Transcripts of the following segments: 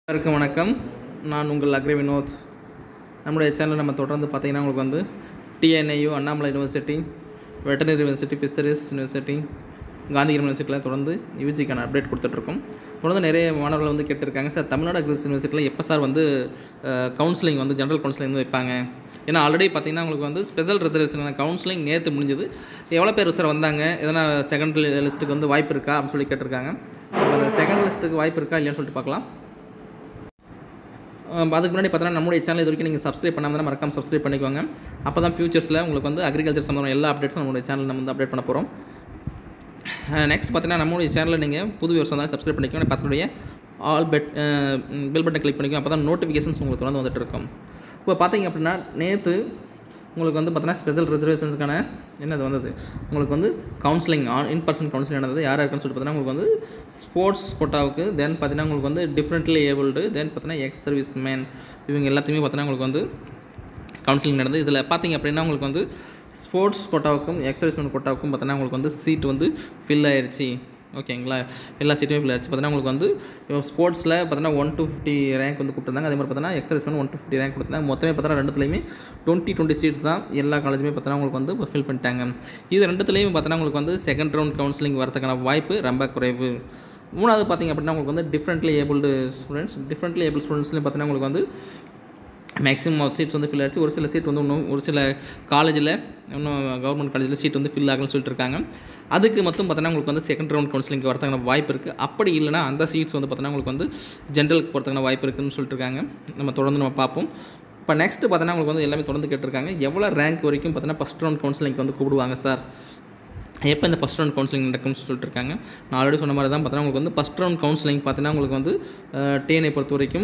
எல்லாருக்கும் வணக்கம் நான் உங்கள் அக்ரி வினோத் நம்முடைய சேனல் நம்ம தொடர்ந்து பார்த்தீங்கன்னா உங்களுக்கு வந்து TNAU Annamalai university veterinary university fisheries university Gandhi யூனிவர்சிட்டியில் தொடர்ந்து யூஜிக்கான அப்டேட் கொடுத்துட்ருக்கோம் தொடர்ந்து நிறைய மாணவர்கள் வந்து கேட்டிருக்காங்க சார் தமிழ்நாடு அக்ரிகல்ச்சர் யூனிவர்சிட்டியில் எப்போ சார் வந்து கவுன்சிலிங் வந்து ஜென்ரல் கவுன்சிலிங் வந்து வைப்பாங்க ஏன்னா ஆல்ரெடி பார்த்தீங்கன்னா உங்களுக்கு வந்து ஸ்பெஷல் ரிசர்வேஷன் கவுன்சிலிங் நேற்று முடிஞ்சது எவ்வளோ பேர் சார் வந்தாங்க எதனா செகண்ட் லிஸ்ட்டுக்கு வந்து வாய்ப்பு இருக்கா அப்படின்னு சொல்லி கேட்டிருக்காங்க அப்ப அந்த செகண்ட் லிஸ்ட்டுக்கு வாய்ப்பு இருக்கா இல்லையான்னு சொல்லிட்டு பார்க்கலாம் அஹ் அதுக்கு முன்னாடி பார்த்தீங்கன்னா நம்மளுடைய சேனல் இது வரைக்கும் நீங்கள் சப்ஸ்கிரைப் பண்ணாமல் தான் மறக்காம சப்ஸ்கிரைப் பண்ணிக்கோங்க அப்போ தான் ஃபியூச்சர்ஸில் உங்களுக்கு வந்து அக்ரிகல்ச்சர் சம்மந்தமான எல்லா அப்டேட்ஸும் நம்மளுடைய சேனல் நம்ம வந்து அப்டேட் பண்ண போகிறோம் நெக்ஸ்ட் பார்த்தீங்கன்னா நம்மளுடைய சேனலில் நீங்கள் புது விவசாயம் தான் சப்ஸ்கிரைப் பண்ணிக்கோங்க பக்கத்துடைய ஆல் பெட் பில் பட்டன் கிளிக் பண்ணிக்கோங்க அப்போ தான் நோட்டிஃபிகேஷன்ஸ் உங்களுக்கு வந்து வந்துட்டு இருக்கும் இப்போ பார்த்தீங்க அப்படின்னா நேற்று உங்களுக்கு வந்து பார்த்தீங்கன்னா ஸ்பெஷல் ரிசர்வேஷன்ஸ்க்கான என்னது வந்தது உங்களுக்கு வந்து கவுன்சிலிங் ஆன் இன் பர்சன் கவுன்சிலிங் நடந்தது யார் இருக்குன்னு சொல்லிட்டு பார்த்தீங்கன்னா உங்களுக்கு வந்து ஸ்போர்ட்ஸ் கோட்டாவுக்கு தென் பார்த்தீங்கன்னா உங்களுக்கு வந்து டிஃப்ரெண்ட்லி ஏபிள்டு தென் பார்த்தீங்கன்னா எக்ஸ் சர்வீஸ் மேன் இவங்க எல்லாத்தையுமே பார்த்தீங்கன்னா உங்களுக்கு வந்து கவுன்சிலிங் நடந்தது இதில் பார்த்தீங்க அப்படின்னா உங்களுக்கு வந்து ஸ்போர்ட்ஸ் கோட்டாவுக்கும் எக்ஸர்சைஸ் கோட்டாவுக்கும் பார்த்தீங்கன்னா உங்களுக்கு வந்து சீட் வந்து ஃபில் ஆயிருச்சு ஓகேங்களா எல்லா சீட்டுமே ஃபில் ஆயிடுச்சு பார்த்தீங்கன்னா உங்களுக்கு வந்து ஸ்போர்ட்ஸில் பார்த்தீங்கன்னா ஒன் டு ஃபிஃப்டி ரேங்க் வந்து கொடுத்துருந்தாங்க அதே மாதிரி பார்த்தீங்கன்னா exercise one to fifty rank கொடுத்தாங்க மொத்தமே பார்த்தீங்கன்னா ரெண்டுத்துலையுமே டுவெண்ட்டி டுவெண்ட்டி சீட்ஸ் தான் எல்லா காலேஜுமே பார்த்தீங்கன்னா உங்களுக்கு வந்து ஃபில் பண்ணிட்டாங்க இது ரெண்டுத்துலேயும் பார்த்தீங்கன்னா உங்களுக்கு வந்து செகண்ட் ரவுண்ட் கவுன்சிலிங் வரதுக்கான வாய்ப்பு ரொம்ப குறைவு மூணாவது பார்த்தீங்க அப்படின்னா உங்களுக்கு வந்து differently abled students differently able ஸ்டூடெண்ட்ஸ்லையும் பார்த்தீங்கன்னா உங்களுக்கு வந்து மேக்ஸிமம் சீட்ஸ் வந்து ஃபில் ஆகிடுச்சு ஒரு சில சீட் வந்து இன்னும் ஒரு சில காலேஜில் இன்னும் கவர்மெண்ட் காலேஜில் சீட் வந்து ஃபில் ஆகலன்னு சொல்லிட்டு இருக்காங்க அதுக்கு மட்டும் பார்த்தீங்கன்னா உங்களுக்கு வந்து செகண்ட் ரவுண்ட் கவுன்சிலிங் வரதுக்கான வாய்ப்பு இருக்குது அப்படி இல்லைனா அந்த சீட்ஸ் வந்து பார்த்தீங்கன்னா உங்களுக்கு வந்து ஜென்ரலுக்கு போகிறதுக்கான வாய்ப்பு இருக்குதுன்னு சொல்லிட்டு இருக்காங்க நம்ம தொடர்ந்து நம்ம பார்ப்போம் இப்போ நெக்ஸ்ட் பார்த்தீங்கன்னா உங்களுக்கு வந்து எல்லாமே தொடர்ந்து கேட்டிருக்காங்க எவ்வளோ ரேங்க் வரைக்கும் பார்த்தீங்கன்னா ஃபஸ்ட் ரவுண்ட் கவுன்சிலிங்க்கு வந்து கூப்பிடுவாங்க சார் எப்போ இந்த ஃபஸ்ட் ரவுண்ட் கவுன்சிலிங் நடக்கும்னு சொல்லிட்டு இருக்காங்க நான் ஆல்ரெடி சொன்ன மாதிரி தான் பார்த்தீங்கன்னா உங்களுக்கு வந்து ஃபஸ்ட் ரவுண்ட் கவுன்சிலிங் பார்த்தீங்கன்னா உங்களுக்கு வந்து டிஎன்ஐ பொறுத்த வரைக்கும்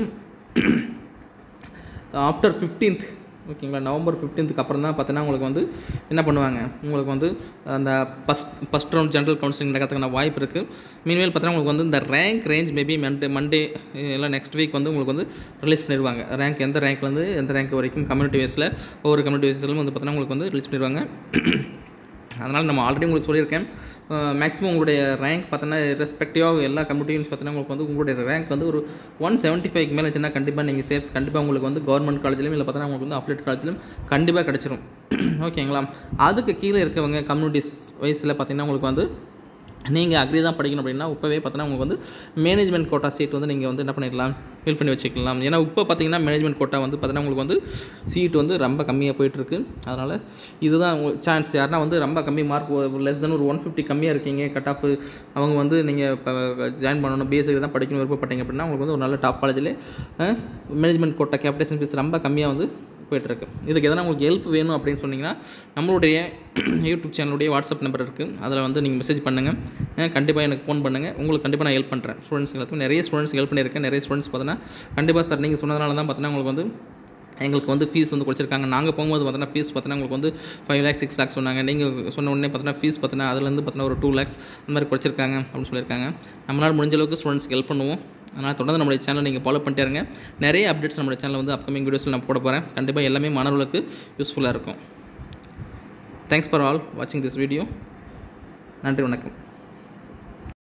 ஆஃப்டர் ஃபிஃப்டீன்த் ஓகேங்களா நவம்பர் ஃபிஃப்டீன்த்துக்கு அப்புறம் தான் பார்த்தீங்கன்னா உங்களுக்கு வந்து என்ன பண்ணுவாங்க உங்களுக்கு வந்து அந்த first first round general counselling நடக்கிறதுக்கான வாய்ப்பு இருக்குது மீன்வேல் பார்த்தீங்கன்னா உங்களுக்கு வந்து இந்த rank range maybe Monday Monday இல்லை நெக்ஸ்ட் வீக் வந்து உங்களுக்கு வந்து ரிலீஸ் பண்ணிடுவாங்க ரேங்க் எந்த ரேங்க்லேருந்து எந்த ரேங்க் வரைக்கும் கம்யூனிட்டி வைஸில் ஒவ்வொரு கம்யூனிட்டி வைஸ்லையும் வந்து பார்த்தீங்கன்னா உங்களுக்கு வந்து ரிலீஸ் பண்ணிடுவாங்க அதனால் நம்ம ஆல்ரெடி உங்களுக்கு சொல்லியிருக்கேன் மேக்ஸிமம் உங்களுடைய ரேங்க் பார்த்தோன்னா ரெஸ்பெக்டிவாக எல்லா கம்யூனிட்டியும் பார்த்தீங்கன்னா உங்களுக்கு வந்து உங்களுடைய ரேங்க் வந்து ஒரு ஒன் செவன்ட்டி ஃபைவ் மேலே வச்சுன்னா கண்டிப்பாக நீங்கள் சேஃப்ஸ் கண்டிப்பாக உங்களுக்கு வந்து கவர்மெண்ட் காலேஜ்லையும் இல்லை பார்த்தீங்கன்னா உங்களுக்கு வந்து அப்லேட் காலேஜ்லையும் கண்டிப்பாக கிடச்சிரும் ஓகேங்களா அதுக்கு கீழே இருக்கவங்க கம்யூனிட்டிஸ் வயசில் பார்த்தீங்கன்னா உங்களுக்கு வந்து நீங்கள் அக்ரி தான் படிக்கணும் அப்படின்னா இப்போவே பார்த்தீங்கன்னா உங்களுக்கு வந்து மேனேஜ்மெண்ட் கோட்டா சீட் வந்து நீங்கள் வந்து என்ன பண்ணிடலாம் ஃபில் பண்ணி வச்சுக்கலாம் ஏன்னா இப்போ பார்த்தீங்கன்னா மேனேஜ்மெண்ட் கோட்டா வந்து பார்த்தீங்கன்னா உங்களுக்கு வந்து சீட் வந்து ரொம்ப கம்மியாக போயிட்டுருக்கு அதனால் இதுதான் சான்ஸ் யாருன்னா வந்து ரொம்ப கம்மி மார்க் லெஸ் தென் ஒரு ஒன் ஃபிஃப்டி கம்மியாக இருக்கீங்க கட் ஆஃப் அவங்க வந்து நீங்கள் இப்போ ஜாயின் பண்ணணும் பேசிக் தான் படிக்கணும் விருப்பப்பட்டீங்க அப்படின்னா உங்களுக்கு வந்து ஒரு நல்ல டாப் காலேஜில் மேனேஜ்மெண்ட் கோட்டா கேபிடேஷன் ஃபீஸ் ரொம்ப கம்மியாக வந்து போயிட்டுருக்கு இதுக்கு எதனா உங்களுக்கு ஹெல்ப் வேணும் அப்படின்னு சொன்னீங்கன்னா நம்மளுடைய யூடியூப் சேனலுடைய வாட்ஸ்அப் நம்பர் இருக்குது அதில் வந்து நீங்கள் மெசேஜ் பண்ணுங்கள் கண்டிப்பாக எனக்கு ஃபோன் பண்ணுங்கள் உங்களுக்கு கண்டிப்பாக நான் ஹெல்ப் பண்ணுறேன் ஸ்டூடெண்ட்ஸ் எல்லாத்துக்கும் நிறைய ஸ்டூடெண்ட்ஸ் ஹெல்ப் பண்ணியிருக்கேன் நிறைய ஸ்டூடெண்ட்ஸ் பார்த்தீங்கன்னா கண்டிப்பாக சார் நீங்கள் சொன்னதுனால தான் பார்த்தீங்கன்னா உங்களுக்கு வந்து எங்களுக்கு வந்து ஃபீஸ் வந்து குறைச்சிருக்காங்க நாங்கள் போகும்போது பார்த்தீங்கன்னா ஃபீஸ் பார்த்தீங்கன்னா உங்களுக்கு வந்து ஃபைவ் லேக்ஸ் சிக்ஸ் லேக்ஸ் சொன்னாங்க நீங்கள் சொன்ன உடனே பார்த்தீங்கன்னா ஃபீஸ் பார்த்தீங்கன்னா அதுலேருந்து பார்த்தீங்கன்னா ஒரு டூ லேக்ஸ் அந்த மாதிரி குறைச்சிருக்காங்க அப்படின்னு சொல்லியிருக்காங்க நம்மளால் முடிஞ்ச அளவுக்கு ஸ்டூடெண்ட்ஸ்க்கு ஹெல்ப் பண்ணுவோம் அதனால் தொடர்ந்து நம்மளுடைய சேனல் நீங்கள் ஃபாலோ பண்ணிட்டே இருங்க நிறைய அப்டேட்ஸ் நம்மளுடைய சேனல் வந்து அப்கமிங் வீடியோஸில் நான் போட போகிறேன் கண்டிப்பாக எல்லாமே மாணவர்களுக்கு யூஸ்ஃபுல்லாக இருக்கும் தேங்க்ஸ் ஃபார் ஆல் வாட்சிங் திஸ் வீடியோ நன்றி வணக்கம்